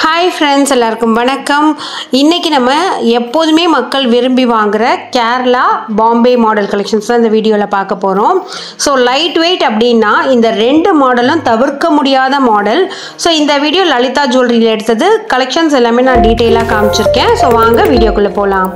hi friends எல்லாருக்கும் வணக்கம் இன்றைக்கி நம்ம எப்போதுமே மக்கள் விரும்பி வாங்குகிற கேரளா பாம்பே மாடல் கலெக்ஷன்ஸ் தான் இந்த வீடியோவில் பார்க்க போகிறோம் ஸோ லைட் வெயிட் அப்படின்னா இந்த ரெண்டு மாடலும் தவிர்க்க முடியாத மாடல் ஸோ இந்த வீடியோ லலிதா ஜுவல்லரியில் எடுத்தது கலெக்ஷன்ஸ் எல்லாமே நான் டீட்டெயிலாக காமிச்சிருக்கேன் ஸோ வாங்க வீடியோக்குள்ளே போகலாம்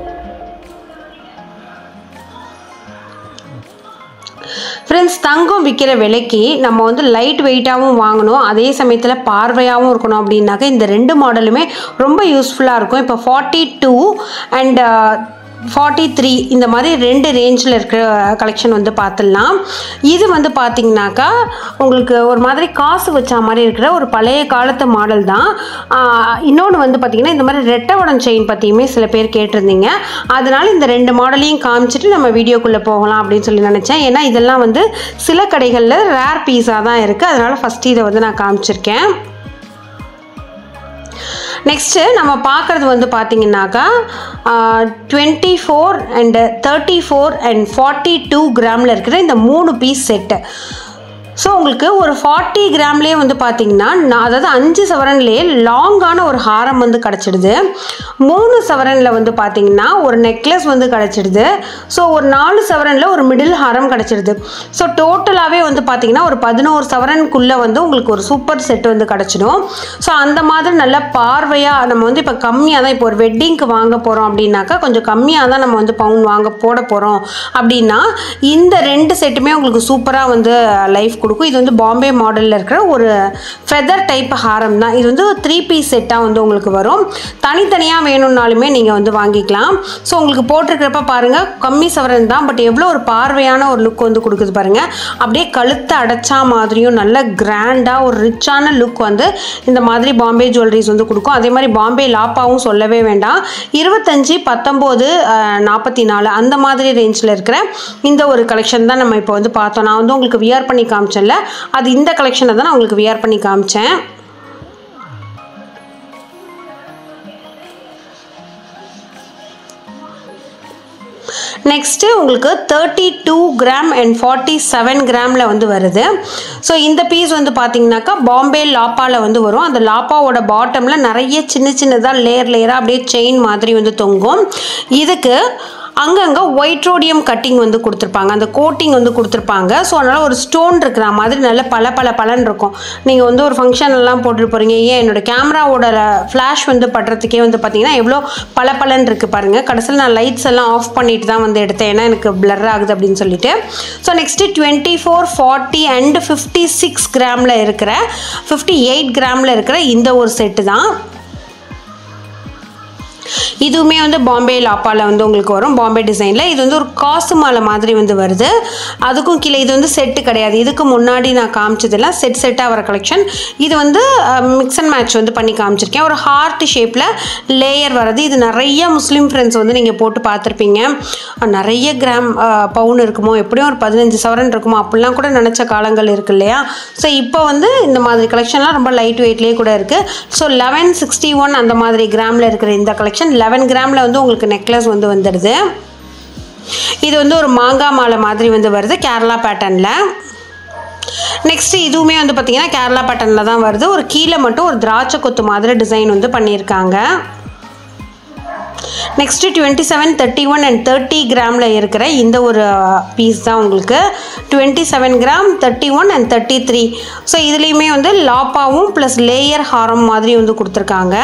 ஃப்ரெண்ட்ஸ் தங்கம் விற்கிற விலைக்கு நம்ம வந்து லைட் வெயிட்டாகவும் வாங்கணும் அதே சமயத்தில் பார்வையாகவும் இருக்கணும் அப்படின்னாக்க இந்த ரெண்டு மாடலுமே ரொம்ப யூஸ்ஃபுல்லாக இருக்கும் இப்போ forty two and forty three இந்த மாதிரி ரெண்டு ரேஞ்சில் இருக்கிற கலெக்ஷன் வந்து பார்த்துடலாம் இது வந்து பார்த்தீங்கன்னாக்கா உங்களுக்கு ஒரு மாதிரி காசு வச்ச மாதிரி இருக்கிற ஒரு பழைய காலத்து மாடல் தான் இன்னொன்று வந்து பார்த்திங்கன்னா இந்த மாதிரி ரெட்டவடம் செயின் பற்றியுமே சில பேர் கேட்டிருந்தீங்க அதனால் இந்த ரெண்டு மாடலையும் காமிச்சிட்டு நம்ம வீடியோக்குள்ளே போகலாம் அப்படின்னு சொல்லி நினச்சேன் ஏன்னா இதெல்லாம் வந்து சில கடைகளில் ரேர் பீஸாக தான் இருக்குது அதனால் ஃபஸ்ட்டு இதை வந்து நான் காமிச்சிருக்கேன் நெக்ஸ்ட்டு நம்ம பார்க்குறது வந்து பார்த்தீங்கன்னாக்கா twenty four and thirty four and forty two கிராமில் இருக்கிற இந்த மூணு பீஸ் செட்டு ஸோ உங்களுக்கு ஒரு ஃபார்ட்டி கிராம்லேயே வந்து பார்த்தீங்கன்னா நான் அதாவது அஞ்சு சவரன்லேயே லாங்கான ஒரு ஹாரம் வந்து கிடச்சிடுது மூணு சவரனில் வந்து பார்த்தீங்கன்னா ஒரு நெக்லஸ் வந்து கிடச்சிடுது ஸோ ஒரு நாலு சவரனில் ஒரு மிடில் ஹாரம் கிடச்சிடுது ஸோ டோட்டலாகவே வந்து பார்த்தீங்கன்னா ஒரு பதினோரு சவரனுக்குள்ளே வந்து உங்களுக்கு ஒரு சூப்பர் செட் வந்து கிடச்சிடும் ஸோ அந்த மாதிரி நல்ல பார்வையாக நம்ம வந்து இப்போ கம்மியாக தான் இப்போ ஒரு வெட்டிங்க்கு வாங்க போகிறோம் அப்படின்னாக்கா கொஞ்சம் கம்மியாக தான் நம்ம வந்து பவுன் வாங்க போட போகிறோம் அப்படின்னா இந்த ரெண்டு செட்டுமே உங்களுக்கு சூப்பராக வந்து லைஃப் கொடுக்கும் இது வந்து பாம்பே மாடலில் இருக்கிற ஒரு ஃபெதர் டைப் ஹாரம் தான் இது வந்து த்ரீ பீஸ் செட்டாக வந்து உங்களுக்கு வரும் தனித்தனியாக வேணும்னாலுமே நீங்கள் வந்து வாங்கிக்கலாம் ஸோ உங்களுக்கு போட்டிருக்கிறப்ப பாருங்கள் கம்மி சவரன் தான் பட் எவ்வளோ ஒரு பார்வையான ஒரு லுக் வந்து கொடுக்குது பாருங்கள் அப்படியே கழுத்தை அடைச்சா மாதிரியும் நல்ல கிராண்டாக ஒரு ரிச்சான லுக் வந்து இந்த மாதிரி பாம்பே ஜுவல்லரிஸ் வந்து கொடுக்கும் அதே மாதிரி பாம்பே லாப்பாவும் சொல்லவே வேண்டாம் இருபத்தஞ்சி பத்தொம்போது நாற்பத்தி நாலு அந்த மாதிரி ரேஞ்சில் இருக்கிற இந்த ஒரு கலெக்ஷன் தான் நம்ம இப்போ வந்து பார்த்தோம் நான் வந்து உங்களுக்கு வியர் பண்ணி காமிச்சேன்ல அது இந்த கலெக்ஷனை தான் நான் உங்களுக்கு வியர் பண்ணி காமிச்சேன் நெக்ஸ்ட்டு உங்களுக்கு thirty two gram and forty seven கிராமில் வந்து வருது ஸோ இந்த பீஸ் வந்து பார்த்தீங்கன்னாக்கா பாம்பே லாப்பாவில் வந்து வரும் அந்த லாப்பாவோட பாட்டமில் நிறைய சின்ன சின்னதாக லேயர் லேயராக அப்படியே செயின் மாதிரி வந்து தொங்கும் இதுக்கு அங்கங்கே ஒயிட் ரோடியம் கட்டிங் வந்து கொடுத்துருப்பாங்க அந்த கோட்டிங் வந்து கொடுத்துருப்பாங்க ஸோ அதனால் ஒரு ஸ்டோன் இருக்கிற மாதிரி நல்ல பல பல பலன் இருக்கும் நீங்கள் வந்து ஒரு ஃபங்க்ஷன்லாம் போட்டுட்டு போகிறீங்க ஏன் என்னோடய கேமராவோட ஃப்ளாஷ் வந்து படுறதுக்கே வந்து பார்த்தீங்கன்னா எவ்வளோ பல பலன் இருக்குது பாருங்கள் கடைசியில் நான் லைட்ஸ் எல்லாம் ஆஃப் பண்ணிட்டு தான் வந்து எடுத்தேன் ஏன்னா எனக்கு பிளர் ஆகுது அப்படின்னு சொல்லிட்டு so next twenty four forty and fifty six கிராமில் இருக்கிற ஃபிஃப்டி எயிட் கிராமில் இருக்கிற இந்த ஒரு செட்டு தான் இதுவுமே வந்து பாம்பே லாப்பாவில் வந்து உங்களுக்கு வரும் பாம்பே டிசைனில் இது வந்து ஒரு காசு மாலை மாதிரி வந்து வருது அதுக்கும் கீழே இது வந்து செட்டு கிடையாது இதுக்கு முன்னாடி நான் காமிச்சதெல்லாம் செட் செட்டாக வர கலெக்ஷன் இது வந்து மிக்ஸ் அண்ட் மேட்ச் வந்து பண்ணி காமிச்சிருக்கேன் ஒரு ஹார்ட் ஷேப்பில் லேயர் வர்றது இது நிறைய முஸ்லீம் ஃப்ரெண்ட்ஸ் வந்து நீங்கள் போட்டு பார்த்துருப்பீங்க நிறைய கிராம் பவுன் இருக்குமோ எப்படியும் ஒரு பதினஞ்சு சவரன் இருக்குமோ அப்படிலாம் கூட நினச்ச காலங்கள் இருக்கு இல்லையா ஸோ இப்போ வந்து இந்த மாதிரி கலெக்ஷன்லாம் ரொம்ப லைட் வெயிட்லேயே கூட இருக்குது ஸோ லெவன் சிக்ஸ்டி ஒன் அந்த மாதிரி கிராமில் இருக்கிற இந்த கலெக்ஷன் லெவன் கிராமில் வந்து உங்களுக்கு நெக்லஸ் வந்து வந்துடுது இது வந்து ஒரு மாங்காய் மாலை மாதிரி வந்து வருது கேரளா பேட்டர்னில் நெக்ஸ்ட்டு இதுவுமே வந்து பார்த்திங்கன்னா கேரளா பேட்டர்னில் தான் வருது ஒரு கீழே மட்டும் ஒரு திராட்சை கொத்து மாதிரி டிசைன் வந்து பண்ணியிருக்காங்க next twenty seven thirty one and thirty கிராமில் இருக்கிற இந்த ஒரு பீஸ் தான் உங்களுக்கு twenty seven gram thirty one and thirty three so இதுலேயுமே வந்து லாப்பாவும் ப்ளஸ் லேயர் ஹாரம் மாதிரி வந்து கொடுத்துருக்காங்க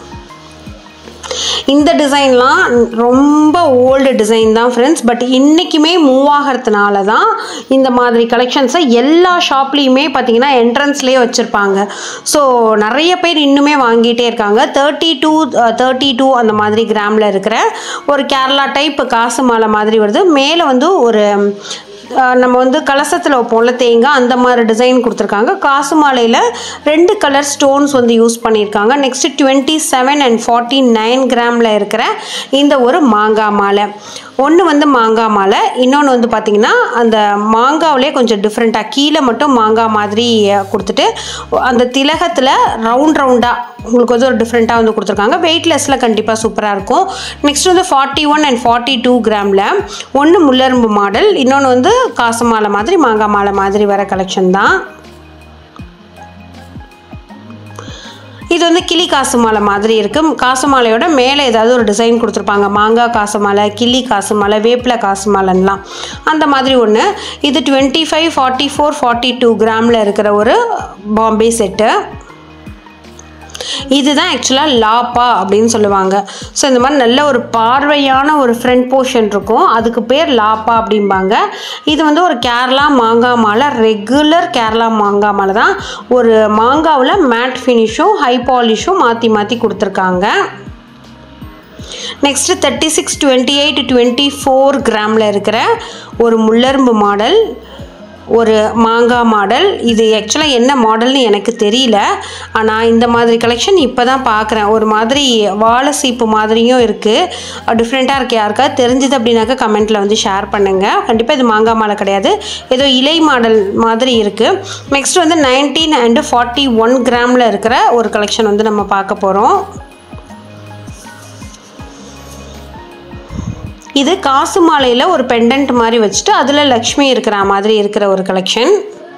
இந்த டிசைன்லாம் ரொம்ப ஓல்டு டிசைன் தான் ஃப்ரெண்ட்ஸ் பட் இன்றைக்குமே மூவ் ஆகிறதுனால தான் இந்த மாதிரி கலெக்ஷன்ஸை எல்லா ஷாப்லேயுமே பார்த்தீங்கன்னா என்ட்ரன்ஸ்லேயே வச்சுருப்பாங்க ஸோ நிறைய பேர் இன்னுமே வாங்கிட்டே இருக்காங்க தேர்ட்டி டூ தேர்ட்டி டூ அந்த மாதிரி கிராமில் இருக்கிற ஒரு கேரளா டைப் காசு மாலை மாதிரி வருது மேலே வந்து ஒரு நம்ம வந்து கலசத்தில் வைப்போம்ல தேங்காய் அந்த மாதிரி டிசைன் கொடுத்துருக்காங்க காசு மாலையில் ரெண்டு கலர் ஸ்டோன்ஸ் வந்து யூஸ் பண்ணியிருக்காங்க next twenty seven and forty nine கிராமில் இருக்கிற இந்த ஒரு மாங்காய் மாலை ஒன்று வந்து மாங்காய் மாலை இன்னொன்று வந்து பார்த்திங்கன்னா அந்த மாங்காவிலே கொஞ்சம் டிஃப்ரெண்ட்டாக கீழே மட்டும் மாங்காய் மாதிரி கொடுத்துட்டு அந்த திலகத்தில் ரவுண்ட் ரவுண்டாக உங்களுக்கு வந்து ஒரு டிஃப்ரெண்ட்டாக வந்து கொடுத்துருக்காங்க வெயிட்லெஸ்ஸில் கண்டிப்பாக சூப்பராக இருக்கும் நெக்ஸ்ட் வந்து forty one and forty two கிராமில் ஒன்று முள்ளரும்பு மாடல் இன்னொன்று வந்து காசு மாலை மாதிரி மாங்காய் மாலை மாதிரி வர கலெக்ஷன் தான் இது வந்து கிளி காசு மாலை மாதிரி இருக்குது காசு மாலையோட மேலே ஏதாவது ஒரு டிசைன் கொடுத்துருப்பாங்க மாங்காய் காசு மாலை கிளி காசு மாலை வேப்பிலை காசு மாலைன்னெலாம் அந்த மாதிரி ஒன்று இது twenty five forty four forty two கிராமில் இருக்கிற ஒரு பாம்பே செட்டு இதுதான் ஆக்சுவலாக லாப்பா அப்படின்னு சொல்லுவாங்க ஸோ இந்த மாதிரி நல்ல ஒரு பார்வையான ஒரு ஃப்ரண்ட் போர்ஷன் இருக்கும் அதுக்கு பேர் லாப்பா அப்படிம்பாங்க இது வந்து ஒரு கேரளா மாங்காய் மாலை ரெகுலர் கேரளா மாங்காய் மாலை தான் ஒரு மாங்காவில் மேட் ஃபினிஷும் ஹை பாலிஷும் மாற்றி மாற்றி கொடுத்துருக்காங்க next thirty six twenty eight twenty four கிராமில் இருக்கிற ஒரு முள்ளரும்பு மாடல் ஒரு மாங்காய் மாடல் இது ஆக்சுவலாக என்ன மாடல்னு எனக்கு தெரியல ஆனால் இந்த மாதிரி கலெக்ஷன் இப்போ தான் பார்க்குறேன் ஒரு மாதிரி வாழை சீப்பு மாதிரியும் இருக்குது டிஃப்ரெண்ட்டாக இருக்குது யாருக்கா தெரிஞ்சது அப்படின்னாக்கா கமெண்ட்டில் வந்து ஷேர் பண்ணுங்கள் கண்டிப்பாக இது மாங்காய் மாலை கிடையாது ஏதோ இலை மாடல் மாதிரி இருக்குது நெக்ஸ்ட் வந்து நைன்டீன் அண்டு ஃபார்ட்டி ஒன் கிராமில் இருக்கிற ஒரு கலெக்ஷன் வந்து நம்ம பார்க்க போகிறோம் இது காசு மாலையில் ஒரு பெண்டன்ட் மாதிரி வச்சுட்டு அதில் லக்ஷ்மி இருக்கிற மாதிரி இருக்கிற ஒரு கலெக்ஷன்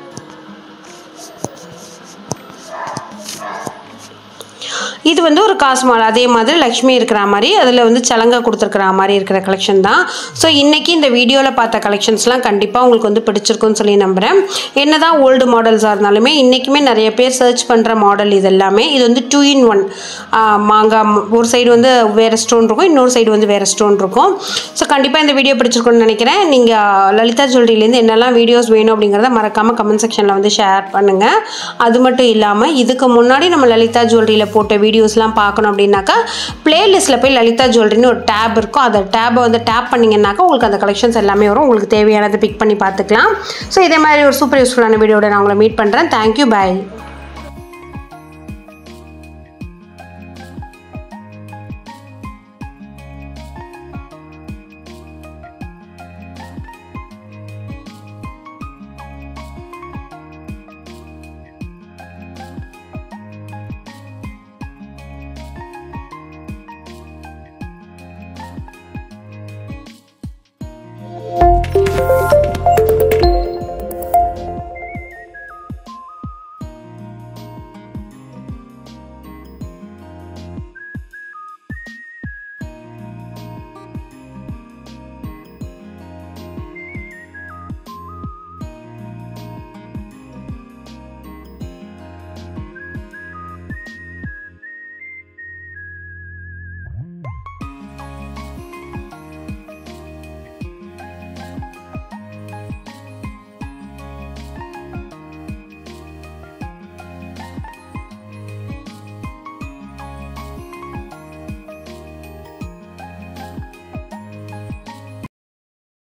இது வந்து ஒரு காசு மாலை அதே மாதிரி லக்ஷ்மி இருக்கிற மாதிரி அதில் வந்து சலங்கா கொடுத்துருக்குற மாதிரி இருக்கிற கலெக்ஷன் தான் ஸோ இன்றைக்கி இந்த வீடியோவில் பார்த்த கலெக்ஷன்ஸ்லாம் கண்டிப்பாக உங்களுக்கு வந்து பிடிச்சிருக்குன்னு சொல்லி நம்புகிறேன் என்ன தான் ஓல்டு மாடல்ஸாக இருந்தாலுமே இன்றைக்குமே நிறைய பேர் சர்ச் பண்ணுற மாடல் இது எல்லாமே இது வந்து டூ இன் ஒன் மாங்காய் ஒரு சைடு வந்து வேறு ஸ்டோன் இருக்கும் இன்னொரு சைடு வந்து வேறு ஸ்டோன் இருக்கும் ஸோ கண்டிப்பாக இந்த வீடியோ பிடிச்சிருக்குன்னு நினைக்கிறேன் நீங்கள் லலிதா ஜுவல்லரிலேருந்து என்னெல்லாம் வீடியோஸ் வேணும் அப்படிங்கிறத மறக்காமல் கமெண்ட் செக்ஷனில் வந்து ஷேர் பண்ணுங்கள் அது மட்டும் இல்லாமல் இதுக்கு முன்னாடி நம்ம லலிதா ஜுவல்லரியில் போட்ட வீடியோஸ்லாம் பார்க்கணும் அப்படின்னாக்கா பிளேலிஸ்ட்டில் போய் லலிதா ஜுவல்லரின்னு ஒரு டேப் இருக்கும் அந்த டேப்பை வந்து டேப் பண்ணிங்கன்னாக்கா உங்களுக்கு அந்த கலெக்ஷன்ஸ் எல்லாமே வரும் உங்களுக்கு தேவையானதை பிக் பண்ணி பார்த்துக்கலாம் ஸோ இதே மாதிரி ஒரு சூப்பர் யூஸ்ஃபுல்லான வீடியோட நான் உங்களை மீட் பண்ணுறேன் தேங்க்யூ பாய்